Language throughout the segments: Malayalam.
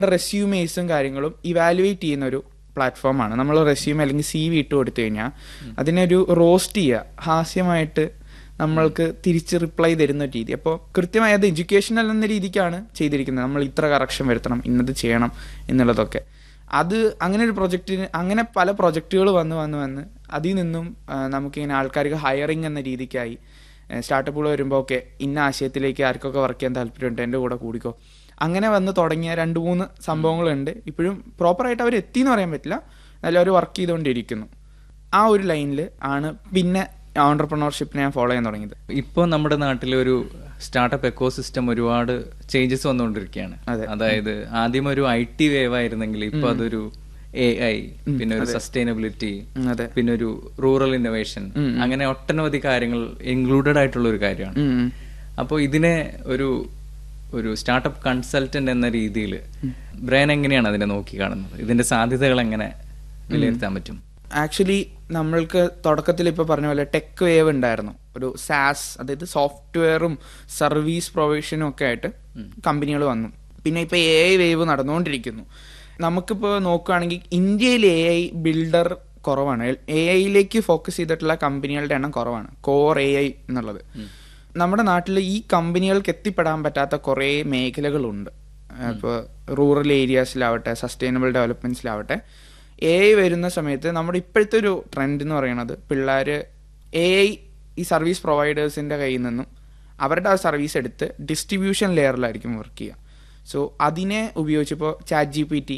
റെസ്യൂമേഴ്സും കാര്യങ്ങളും ഇവാലുവേറ്റ് ചെയ്യുന്ന ഒരു പ്ലാറ്റ്ഫോമാണ് നമ്മൾ റെസ്യൂം അല്ലെങ്കിൽ സി വി ഇട്ട് കൊടുത്തു കഴിഞ്ഞാൽ അതിനൊരു റോസ്റ്റ് ചെയ്യുക ഹാസ്യമായിട്ട് നമ്മൾക്ക് തിരിച്ച് റിപ്ലൈ തരുന്ന ഒരു രീതി അപ്പോൾ കൃത്യമായി അത് എഡ്യൂക്കേഷണൽ എന്ന രീതിക്കാണ് ചെയ്തിരിക്കുന്നത് നമ്മൾ ഇത്ര കറക്ഷൻ വരുത്തണം ഇന്നത് ചെയ്യണം എന്നുള്ളതൊക്കെ അത് അങ്ങനെ ഒരു പ്രൊജക്റ്റിന് അങ്ങനെ പല പ്രൊജക്റ്റുകൾ വന്ന് വന്ന് വന്ന് അതിൽ നിന്നും ആ, നമുക്കിങ്ങനെ ആൾക്കാർക്ക് ഹയറിങ് എന്ന രീതിക്കായി സ്റ്റാർട്ടപ്പുകൾ വരുമ്പോൾ ഓക്കെ ഇന്ന ആശയത്തിലേക്ക് ആർക്കൊക്കെ വർക്ക് ചെയ്യാൻ താല്പര്യമുണ്ട് എൻ്റെ കൂടെ കൂടിക്കോ അങ്ങനെ വന്ന് തുടങ്ങിയ രണ്ട് മൂന്ന് സംഭവങ്ങളുണ്ട് ഇപ്പോഴും പ്രോപ്പറായിട്ട് അവർ എത്തി എന്ന് പറയാൻ പറ്റില്ല നല്ല അവർ വർക്ക് ചെയ്തുകൊണ്ടിരിക്കുന്നു ആ ഒരു ലൈനിൽ ആണ് പിന്നെ ഓണ്ടർപ്രണർഷിപ്പിനെ ഞാൻ ഫോളോ ചെയ്യാൻ തുടങ്ങിയത് ഇപ്പോൾ നമ്മുടെ നാട്ടിൽ ഒരു സ്റ്റാർട്ടപ്പ് എക്കോസിസ്റ്റം ഒരുപാട് ചേഞ്ചസ് വന്നുകൊണ്ടിരിക്കുകയാണ് അതെ. അതായത് ആദ്യം ഒരു ഐ ടി വേവ് ആയിരുന്നെങ്കിൽ ഇപ്പൊ അതൊരു എ ഐ പിന്നെ ഒരു സസ്റ്റൈനബിലിറ്റി ഉം, അതെ പിന്നെ ഒരു റൂറൽ ഇന്നോവേഷൻ അങ്ങനെ ഒട്ടനവധി കാര്യങ്ങൾ ഇൻക്ലൂഡഡ് ആയിട്ടുള്ള ഒരു കാര്യമാണ് ഉം, ഉം. അപ്പോൾ ഇതിനെ ഒരു ഒരു സ്റ്റാർട്ടപ്പ് കൺസൾട്ടന്റ് എന്ന രീതിയിൽ ബ്രെയിൻ എങ്ങനെയാണ് അതിനെ നോക്കി കാണുന്നത് ഇതിന്റെ സാധ്യതകൾ എങ്ങനെ വിലയിരുത്താൻ പറ്റും ആക്ച്വലി നമ്മൾക്ക് തുടക്കത്തിൽ ഇപ്പോൾ പറഞ്ഞ പോലെ ടെക് വേവ് ഉണ്ടായിരുന്നു ഒരു സാസ് അതായത് സോഫ്റ്റ്വെയറും സർവീസ് പ്രൊവിഷനും ഒക്കെ ആയിട്ട് കമ്പനികൾ വന്നു പിന്നെ ഇപ്പോൾ എ ഐ വേവ് നടന്നുകൊണ്ടിരിക്കുന്നു നമുക്കിപ്പോൾ നോക്കുകയാണെങ്കിൽ ഇന്ത്യയിൽ എ ഐ ബിൽഡർ കുറവാണ് എ ഐയിലേക്ക് ഫോക്കസ് ചെയ്തിട്ടുള്ള കമ്പനികളുടെ എണ്ണം കുറവാണ് കോർ എ ഐ എന്നുള്ളത് നമ്മുടെ നാട്ടിൽ ഈ കമ്പനികൾക്ക് എത്തിപ്പെടാൻ പറ്റാത്ത കുറേ മേഖലകളുണ്ട് ഇപ്പോൾ റൂറൽ ഏരിയാസിലാവട്ടെ സസ്റ്റൈനബിൾ ഡെവലപ്മെന്റ്സിലാവട്ടെ എ ഐ വരുന്ന സമയത്ത് നമ്മുടെ ഇപ്പോഴത്തെ ഒരു ട്രെൻഡ് എന്ന് പറയുന്നത് പിള്ളേർ എ ഐ ഈ സർവീസ് പ്രൊവൈഡേഴ്സിൻ്റെ കയ്യിൽ നിന്നും അവരുടെ ആ സർവീസ് എടുത്ത് ഡിസ്ട്രിബ്യൂഷൻ ലെയറിലായിരിക്കും വർക്ക് ചെയ്യുക സോ അതിനെ ഉപയോഗിച്ചിപ്പോൾ chat G P T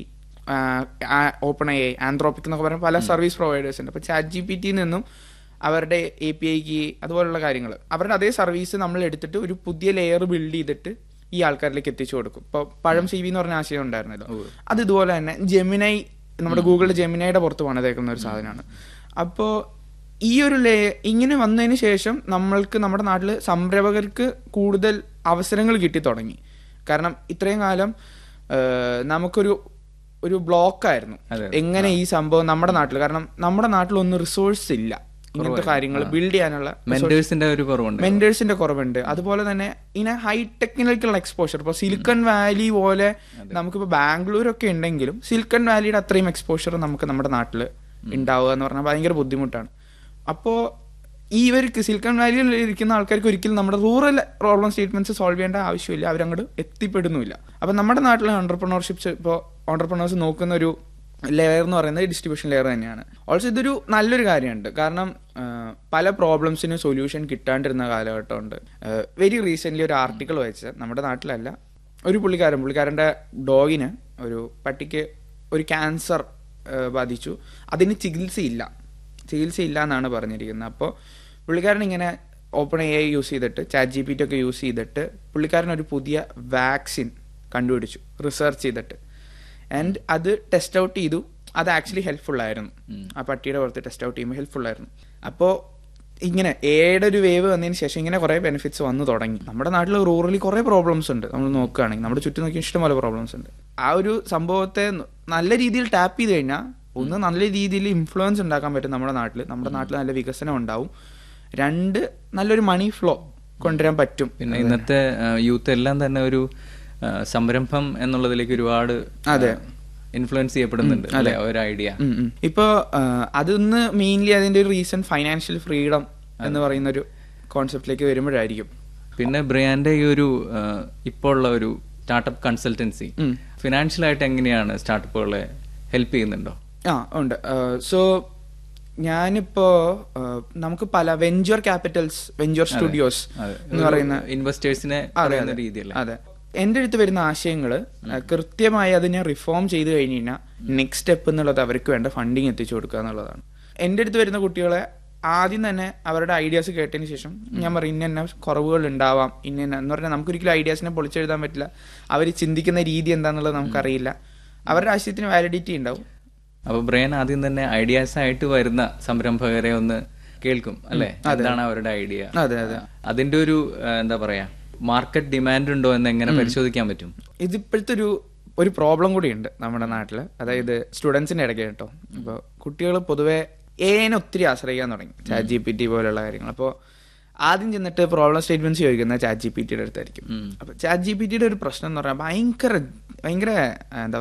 OpenAI Anthropic എന്നൊക്കെ പറഞ്ഞ പല സർവീസ് പ്രൊവൈഡേഴ്സ് ഉണ്ട് അപ്പോൾ ചാറ്റ് ജി പി ടിയിൽ നിന്നും അവരുടെ എ പി ഐക്ക് അതുപോലുള്ള കാര്യങ്ങൾ അവരുടെ അതേ സർവീസ് നമ്മൾ എടുത്തിട്ട് ഒരു പുതിയ ലെയർ ബിൽഡ് ചെയ്തിട്ട് ഈ ആൾക്കാരിലേക്ക് എത്തിച്ചു കൊടുക്കും ഇപ്പോൾ പഴം സി വി എന്ന് പറഞ്ഞ ആശയം ഉണ്ടായിരുന്നല്ലോ അത് ഇതുപോലെ തന്നെ ജെമിനൈ നമ്മുടെ ഗൂഗിളിൽ ജെമിനൈയുടെ പുറത്ത് പണിതേക്കുന്ന ഒരു സാധനമാണ് അപ്പോൾ ഈ ഒരു ലേ ഇങ്ങനെ വന്നതിന് ശേഷം നമ്മൾക്ക് നമ്മുടെ നാട്ടിൽ സംരംഭകർക്ക് കൂടുതൽ അവസരങ്ങൾ കിട്ടി തുടങ്ങി കാരണം ഇത്രയും കാലം ആ, നമുക്കൊരു ഒരു ബ്ലോക്കായിരുന്നു അതെ. എങ്ങനെ ഈ സംഭവം നമ്മുടെ നാട്ടിൽ കാരണം നമ്മുടെ നാട്ടിലൊന്നും റിസോഴ്സ് ഇല്ല ഇങ്ങനത്തെ കാര്യങ്ങൾ ബിൽഡ് ചെയ്യാനുള്ള മെന്റേഴ്സിന്റെ ഒരു കുറവുണ്ട് മെന്റേഴ്സിന്റെ കുറവുണ്ട് അതുപോലെ തന്നെ ഇങ്ങനെ ഹൈ ടെക്നിക്കൽ എക്സ്പോഷർ ഇപ്പോൾ സിലിക്കൺ വാലി പോലെ നമുക്കിപ്പോൾ ബാംഗ്ലൂരൊക്കെ ഉണ്ടെങ്കിലും സിലിക്കൺ വാലിയുടെ അത്രയും എക്സ്പോഷർ നമുക്ക് നമ്മുടെ നാട്ടിൽ ഉണ്ടാവുക എന്ന് പറഞ്ഞാൽ ഭയങ്കര ബുദ്ധിമുട്ടാണ് അപ്പോൾ ഈ ഇവർക്ക് സിലിക്കൺ വാലിയിൽ ഇരിക്കുന്ന ആൾക്കാർക്ക് ഒരിക്കലും നമ്മുടെ റൂറൽ പ്രോബ്ലം സ്റ്റേറ്റ്മെന്റ്സ് സോൾവ് ചെയ്യേണ്ട ആവശ്യമില്ല അവരങ്ങോട്ട് എത്തിപ്പെടുന്നുമില്ല അപ്പം നമ്മുടെ നാട്ടിലെ ഓണ്ടർപ്രണർഷിപ്സ് ഇപ്പോൾ ഓണ്ടർപ്രണേഴ്സ് നോക്കുന്ന ഒരു ലെയർ എന്ന് പറയുന്നത് ഡിസ്ട്രിബ്യൂഷൻ ലെയർ തന്നെയാണ് ഓൾസോ ഇതൊരു നല്ലൊരു കാര്യമുണ്ട് കാരണം ആ, പല പ്രോബ്ലംസിനും സൊല്യൂഷൻ കിട്ടാണ്ടിരുന്ന കാലഘട്ടമുണ്ട് വെരി റീസെന്റ് ഒരു ആർട്ടിക്കിൾ വായിച്ച നമ്മുടെ നാട്ടിലല്ല ഒരു പുള്ളിക്കാരൻ പുള്ളിക്കാരൻ്റെ ഡോഗിന് ഒരു പട്ടിക്ക് ഒരു ക്യാൻസർ ബാധിച്ചു അതിന് ചികിത്സയില്ല ചികിത്സയില്ല എന്നാണ് പറഞ്ഞിരിക്കുന്നത് അപ്പോൾ പുള്ളിക്കാരൻ ഇങ്ങനെ ഓപ്പൺ എ ഐ യൂസ് ചെയ്തിട്ട് ചാറ്റ് ജി പി ടി ഒക്കെ യൂസ് ചെയ്തിട്ട് പുള്ളിക്കാരൻ ഒരു പുതിയ വാക്സിൻ കണ്ടുപിടിച്ചു റിസർച്ച് ചെയ്തിട്ട് ആൻഡ് അത് ടെസ്റ്റ് ഔട്ട് ചെയ്തു അത് ആക്ച്വലി ഹെൽപ്ഫുൾ ആയിരുന്നു ആ പട്ടിയുടെ പുറത്ത് ടെസ്റ്റ് ഔട്ട് ചെയ്യുമ്പോൾ ഹെൽപ്ഫുൾ ആയിരുന്നു അപ്പോൾ ഇങ്ങനെ ഏയുടെ ഒരു വേവ് വന്നതിന് ശേഷം ഇങ്ങനെ കുറേ ബെനിഫിറ്റ്സ് വന്നു തുടങ്ങി നമ്മുടെ നാട്ടിൽ റൂറലി കുറേ പ്രോബ്ലംസ് ഉണ്ട് നമ്മൾ നോക്കുകയാണെങ്കിൽ നമ്മുടെ ചുറ്റും നോക്കി ഇഷ്ടംപോലെ പ്രോബ്ലംസ് ഉണ്ട് ആ ഒരു സംഭവത്തെ ന- നല്ല രീതിയിൽ ടാപ്പ് ചെയ്ത് കഴിഞ്ഞാൽ ഒന്ന് നല്ല രീതിയിൽ ഇൻഫ്ലുവൻസ് ഉണ്ടാക്കാൻ പറ്റും നമ്മുടെ നാട്ടിൽ നമ്മുടെ നാട്ടിൽ നല്ല വികസനം ഉണ്ടാവും രണ്ട് നല്ലൊരു മണി ഫ്ലോ കൊണ്ടുവരാൻ പറ്റും പിന്നെ ഇന്നത്തെ യൂത്ത് എല്ലാം തന്നെ ഒരു ആ, സംരംഭം എന്നുള്ളതിലേക്ക് ഒരുപാട് അതെ. ഇൻഫ്ലുവൻസ് ചെയ്യപ്പെടുന്നുണ്ട് അല്ലെ ഒരു ഐഡിയ ഉം ഉം. ഇപ്പൊ ആ, അതൊന്ന് മെയിൻലി അതിന്റെ ഒരു റീസൺ ഫൈനാൻഷ്യൽ ഫ്രീഡം എന്ന് പറയുന്ന ഒരു കോൺസെപ്റ്റിലേക്ക് വരുമ്പോഴായിരിക്കും പിന്നെ ബ്രിയാന്റെ ഈ ഒരു ആ, ഇപ്പോൾ ഉള്ള ഒരു സ്റ്റാർട്ടപ്പ് കൺസൾട്ടൻസി ഉം. ഫിനാൻഷ്യൽ ആയിട്ട് എങ്ങനെയാണ് സ്റ്റാർട്ടപ്പുകളെ ഹെൽപ്പ് ചെയ്യുന്നുണ്ടോ ആ ഉണ്ട് സോ ഞാനിപ്പോ ആ, നമുക്ക് പല വെഞ്ചർ ക്യാപിറ്റൽസ് വെഞ്ചർ സ്റ്റുഡിയോസ് അതെ. എന്ന് പറയുന്ന ഇൻവെസ്റ്റേഴ്സിനെ അതെ, പറയുന്ന അതെ. രീതിയല്ലേ അതെ എൻ്റെ അടുത്ത് വരുന്ന ആശയങ്ങൾ കൃത്യമായി അതിനെ റിഫോം ചെയ്ത് കഴിഞ്ഞ് കഴിഞ്ഞാൽ നെക്സ്റ്റ് സ്റ്റെപ്പ് എന്നുള്ളത് അവർക്ക് വേണ്ട ഫണ്ടിങ് എത്തിച്ചു കൊടുക്കുക എന്നുള്ളതാണ് എൻ്റെ അടുത്ത് വരുന്ന കുട്ടികളെ ആദ്യം തന്നെ അവരുടെ ഐഡിയാസ് കേട്ടതിന് ശേഷം ഞാൻ പറയും ഇന്ന ഇന്ന കുറവുകൾ ഉണ്ടാവാം ഇന്ന ഇന്ന എന്ന് പറഞ്ഞാൽ നമുക്കൊരിക്കലും ഐഡിയാസിനെ പൊളിച്ചെഴുതാൻ പറ്റില്ല അവർ ചിന്തിക്കുന്ന രീതി എന്താണെന്നുള്ളത് നമുക്കറിയില്ല അവരുടെ ആശയത്തിന് വാലിഡിറ്റി ഉണ്ടാവും അപ്പൊ ബ്രെയിൻ ആദ്യം തന്നെ ഐഡിയാസ് ആയിട്ട് വരുന്ന സംരംഭകരെ ഒന്ന് കേൾക്കും അല്ലെ എന്താണ് അവരുടെ ഐഡിയ അതെ അതെ അതിന്റെ ഒരു ആ, എന്താ പറയാ മാർക്കറ്റ് ഡിമാൻഡ് ഉണ്ടോ എന്ന് എങ്ങനെ പരിശോധിക്കാൻ പറ്റും ഇതിപ്പോഴത്തെ ഒരു ഒരു പ്രോബ്ലം കൂടിയുണ്ട് നമ്മുടെ നാട്ടിൽ അതായത് സ്റ്റുഡൻസിന്റെ ഇടയ്ക്ക് കേട്ടോ ഇപ്പോൾ കുട്ടികൾ പൊതുവെ എനെ ഒത്തിരി ആശ്രയിക്കാൻ തുടങ്ങി ചാറ്റ് ജി പി ടി പോലുള്ള കാര്യങ്ങൾ അപ്പോൾ ആദ്യം ചെന്നിട്ട് പ്രോബ്ലം സ്റ്റേറ്റ്മെന്റ്സ് ചോദിക്കുന്നത് ചാറ്റ് ജി പി ടിയുടെ അടുത്തായിരിക്കും ഉം. അപ്പൊ ചാറ്റ് ജി പി ടിയുടെ ഒരു പ്രശ്നം എന്ന് പറഞ്ഞാൽ ഭയങ്കര ഭയങ്കര എന്താ